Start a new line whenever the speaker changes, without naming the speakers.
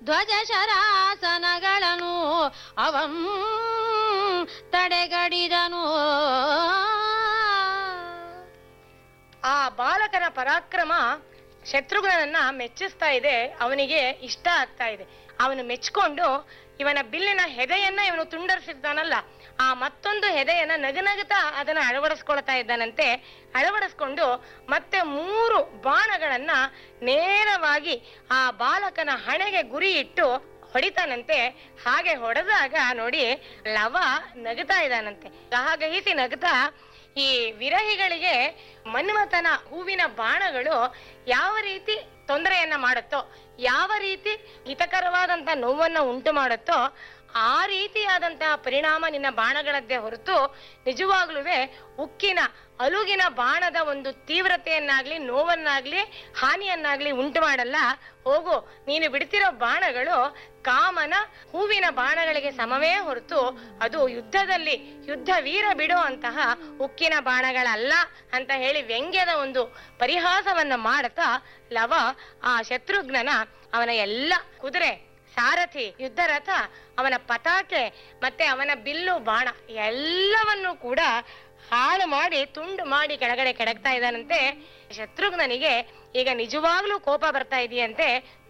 ಧ್ವಜ ಶರಾಸನಗಳನ್ನು ಅವಂ ತಡೆಗಡಿದನು
ಆ ಬಾಲಕನ ಪರಾಕ್ರಮ ಶತ್ರುಘ್ನನನ್ನ ಮೆಚ್ಚಿಸ್ತಾ ಇದೆ ಅವನಿಗೆ ಇಷ್ಟ ಆಗ್ತಾ ಇದೆ ಅವನು ಮೆಚ್ಕೊಂಡು ಇವನ ಬಿಲ್ಲಿನ ಹೆದೆಯನ್ನ ಇವನು ತುಂಡರಿಸಿದ್ದಾನಲ್ಲ ಆ ಮತ್ತೊಂದು ಹೆದೆಯನ್ನ ನಗನಗುತ್ತಾ ಅದನ್ನ ಅಳವಡಿಸ್ಕೊಳ್ತಾ ಇದ್ದಾನಂತೆ ಅಳವಡಿಸ್ಕೊಂಡು ಮತ್ತೆ ಮೂರು ಬಾಣಗಳನ್ನ ನೇರವಾಗಿ ಆ ಬಾಲಕನ ಹಣೆಗೆ ಗುರಿ ಇಟ್ಟು ಹೊಡಿತಾನಂತೆ ಹಾಗೆ ಹೊಡೆದಾಗ ನೋಡಿ ಲವ ನಗುತ್ತಾ ಇದ್ದಾನಂತೆ ಗಹಗಹಿಸಿ ನಗುತ್ತಾ ಈ ವಿರಹಿಗಳಿಗೆ ಮನ್ಮಥನ ಹೂವಿನ ಬಾಣಗಳು ಯಾವ ರೀತಿ ತೊಂದರೆಯನ್ನ ಮಾಡುತ್ತೋ ಯಾವ ರೀತಿ ಹಿತಕರವಾದಂತ ನೋವನ್ನ ಉಂಟು ಮಾಡುತ್ತೋ ಆ ರೀತಿಯಾದಂತಹ ಪರಿಣಾಮ ನಿನ್ನ ಬಾಣಗಳದ್ದೇ ಹೊರತು ನಿಜವಾಗ್ಲೂ ಉಕ್ಕಿನ ಅಲುಗಿನ ಬಾಣದ ಒಂದು ತೀವ್ರತೆಯನ್ನಾಗ್ಲಿ ನೋವನ್ನಾಗ್ಲಿ ಹಾನಿಯನ್ನಾಗ್ಲಿ ಉಂಟು ಮಾಡಲ್ಲ ಹೋಗು ನೀನು ಬಿಡ್ತಿರೋ ಬಾಣಗಳು ಕಾಮನ ಹೂವಿನ ಬಾಣಗಳಿಗೆ ಸಮವೇ ಹೊರತು ಅದು ಯುದ್ಧದಲ್ಲಿ ಯುದ್ಧ ವೀರ ಬಿಡೋ ಅಂತಹ ಉಕ್ಕಿನ ಬಾಣಗಳಲ್ಲ ಅಂತ ಹೇಳಿ ವ್ಯಂಗ್ಯದ ಒಂದು ಪರಿಹಾಸವನ್ನ ಮಾಡುತ್ತಾ ಲವ ಆ ಶತ್ರುಘ್ನನ ಅವನ ಎಲ್ಲ ಕುದುರೆ ಸಾರಥಿ ಯುದ್ಧ ರಥ ಅವನ ಪತಾಕೆ ಮತ್ತೆ ಅವನ ಬಿಲ್ಲು ಬಾಣ ಎಲ್ಲವನ್ನೂ ಕೂಡ ಹಾಳು ಮಾಡಿ ತುಂಡು ಮಾಡಿ ಕೆಳಗಡೆ ಕೆಡಕ್ತಾ ಇದ್ದಾನಂತೆ ಶತ್ರುಘ್ನನಿಗೆ ಈಗ ನಿಜವಾಗ್ಲೂ ಕೋಪ ಬರ್ತಾ ಇದೆಯಂತೆ